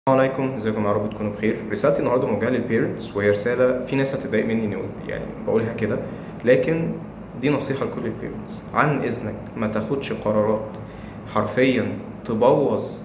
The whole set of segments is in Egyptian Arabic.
السلام عليكم ازيكم يا رب تكونوا بخير رسالتي النهارده موجهه للبيرنتس وهي رساله في ناس هتتضايق مني اني أقول- يعني بقولها كده لكن دي نصيحه لكل البيرنتس عن اذنك ما تاخدش قرارات حرفيا تبوظ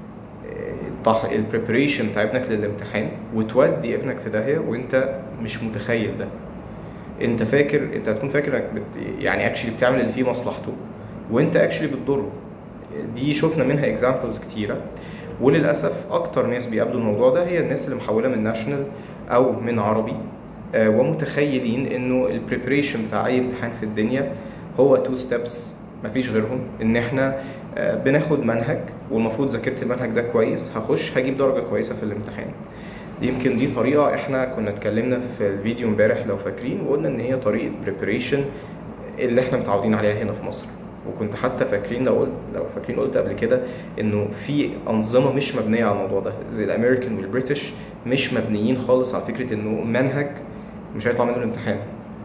البريبريشن بتاع ابنك للامتحان وتودي ابنك في داهيه وانت مش متخيل ده انت فاكر انت هتكون فاكر انك بت... يعني اكشلي بتعمل اللي فيه مصلحته وانت اكشلي بتضره دي شفنا منها اكزامبلز كتيره وللاسف اكتر ناس بيقابلوا الموضوع ده هي الناس اللي محوله من ناشونال او من عربي آه، ومتخيلين انه البريبريشن بتاع اي امتحان في الدنيا هو تو ستيبس مفيش غيرهم ان احنا آه، بناخد منهج والمفروض ذاكرت المنهج ده كويس هخش هجيب درجه كويسه في الامتحان دي يمكن دي طريقه احنا كنا اتكلمنا في الفيديو امبارح لو فاكرين وقلنا ان هي طريقه بريبريشن اللي احنا متعودين عليها هنا في مصر وكنت حتى فاكرين لو قلت لو فاكرين قلت قبل كده انه في انظمه مش مبنيه على الموضوع ده زي الامريكان والبريتش مش مبنيين خالص على فكره انه منهج مش هيطلع منه الامتحان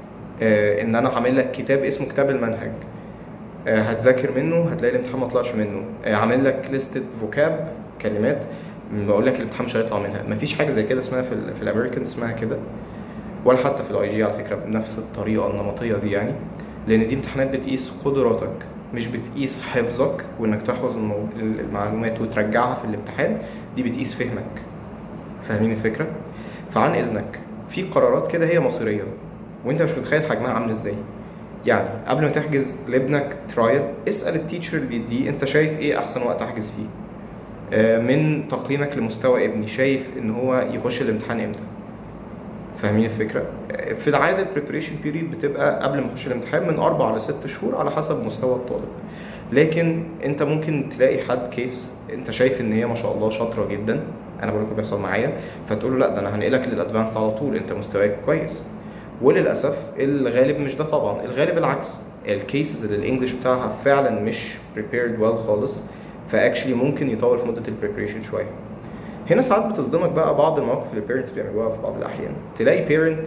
آه ان انا عامل لك كتاب اسمه كتاب المنهج آه هتذاكر منه هتلاقي الامتحان ما طلعش منه آه عامل لك لستة فوكاب كلمات بقول لك الامتحان مش هيطلع منها مفيش حاجه زي كده اسمها في, ال في الامريكان اسمها كده ولا حتى في الاي جي على فكره بنفس الطريقه النمطيه دي يعني لان دي امتحانات بتقيس قدراتك مش بتقيس حفظك وانك تحفظ المو... المعلومات وترجعها في الامتحان دي بتقيس فهمك فاهمين الفكره فعن اذنك في قرارات كده هي مصيريه وانت مش متخيل حجمها عامل ازاي يعني قبل ما تحجز لابنك ترايل اسال التيتشر اللي بيديه انت شايف ايه احسن وقت احجز فيه آه، من تقييمك لمستوى ابني شايف ان هو يخش الامتحان امتى فاهمين الفكره آه، في العاده البريبريشن بيريد بتبقى قبل ما يخش الامتحان من اربع لست شهور على حسب مستوى الطالب لكن انت ممكن تلاقي حد كيس انت شايف ان هي ما شاء الله شاطره جدا انا بقول لكم بيحصل معايا فتقول له لا ده انا هنقلك للادفانس على طول انت مستواك كويس وللاسف الغالب مش ده طبعا الغالب العكس الكيسز اللي الانجليش بتاعها فعلا مش prepared well خالص فاكشلي ممكن يطول في مده البريبريشن شويه هنا ساعات بتصدمك بقى بعض المواقف اللي البيرنتس بيعملوها في بعض الاحيان تلاقي بيرنت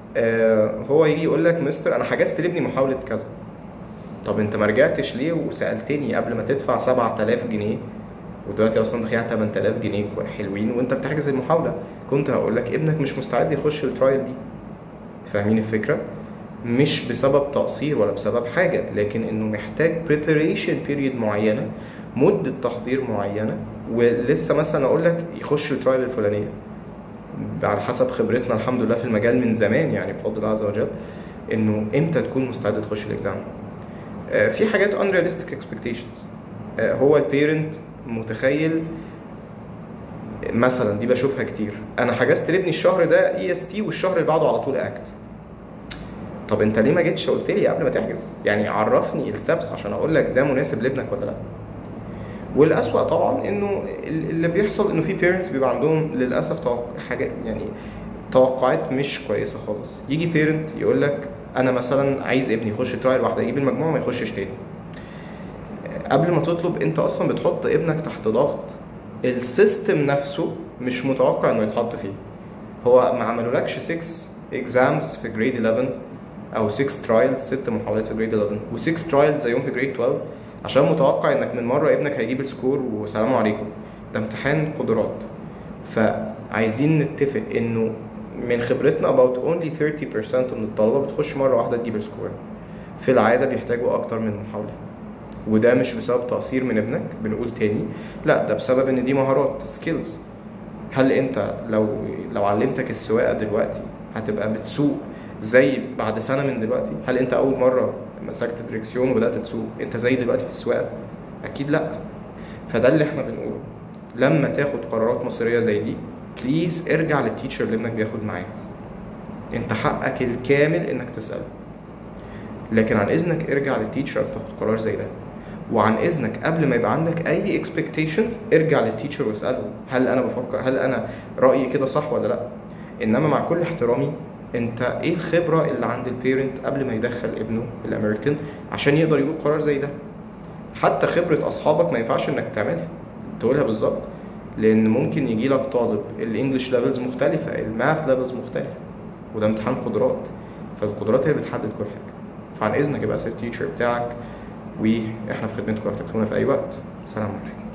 آه هو يجي يقول لك مستر انا حجزت لابني محاوله كذا طب انت ما رجعتش ليه وسالتني قبل ما تدفع 7000 جنيه ودلوقتي اصلا داخلين على 8000 جنيه حلوين وانت بتحجز المحاوله كنت هقول لك ابنك مش مستعد يخش الترايل دي فاهمين الفكره مش بسبب تقصير ولا بسبب حاجه لكن انه محتاج preparation period معينه مده تحضير معينه ولسه مثلا اقول لك يخش الترايل الفلانيه على حسب خبرتنا الحمد لله في المجال من زمان يعني بفضل الله عز وجل انه امتى تكون مستعد تخش الاكزام آه، في حاجات unrealistic expectations آه، هو البيرنت متخيل مثلا دي بشوفها كتير انا حجزت لابني الشهر ده اي اس تي والشهر اللي بعده على طول اكت طب انت ليه ما جيتش قلت لي قبل ما تحجز يعني عرفني الستبس عشان اقول لك ده مناسب لابنك ولا لا والاسوأ طبعا انه ال- اللي بيحصل انه في بيرنتس بيبقى عندهم للاسف توق- حاجه يعني توقعات مش كويسه خالص يجي بيرنت يقول لك انا مثلا عايز ابني يخش ترايل واحده يجيب المجموع ما يخشش تاني قبل ما تطلب انت اصلا بتحط ابنك تحت ضغط السيستم نفسه مش متوقع انه يتحط فيه هو ما عملولكش 6 اكزامز في جريد 11 او 6 ترايلز 6 محاولات في جريد 11 و6 ترايلز زيهم في جريد 12 عشان متوقع انك من مره ابنك هيجيب السكور وسلام عليكم ده امتحان قدرات فعايزين نتفق انه من خبرتنا about only 30% من الطلبه بتخش مره واحده تجيب السكور في العاده بيحتاجوا اكتر من محاوله وده مش بسبب تقصير من ابنك بنقول تاني لا ده بسبب ان دي مهارات سكيلز هل انت لو لو علمتك السواقه دلوقتي هتبقى بتسوق زي بعد سنه من دلوقتي هل انت اول مره مسكت دريكسيون وبدات تسوق انت زي دلوقتي في السواقه اكيد لا فده اللي احنا بنقوله لما تاخد قرارات مصيريه زي دي بليز ارجع للتيتشر اللي ابنك بياخد معاه انت حقك الكامل انك تساله لكن عن اذنك ارجع للتيتشر تاخد قرار زي ده وعن اذنك قبل ما يبقى عندك اي اكسبكتيشنز ارجع للتيتشر واساله هل انا بفكر هل انا رايي كده صح ولا لا انما مع كل احترامي انت ايه الخبره اللي عند البيرنت قبل ما يدخل ابنه الامريكان عشان يقدر يقول قرار زي ده حتى خبره اصحابك ما ينفعش انك تعملها تقولها بالظبط لان ممكن يجي لك طالب الانجليش ليفلز مختلفه الماث ليفلز مختلفه وده امتحان قدرات فالقدرات هي اللي بتحدد كل حاجه فعن اذنك يبقى اسال التيتشر بتاعك واحنا في خدمتكم هتكتبونا في اي وقت سلام عليكم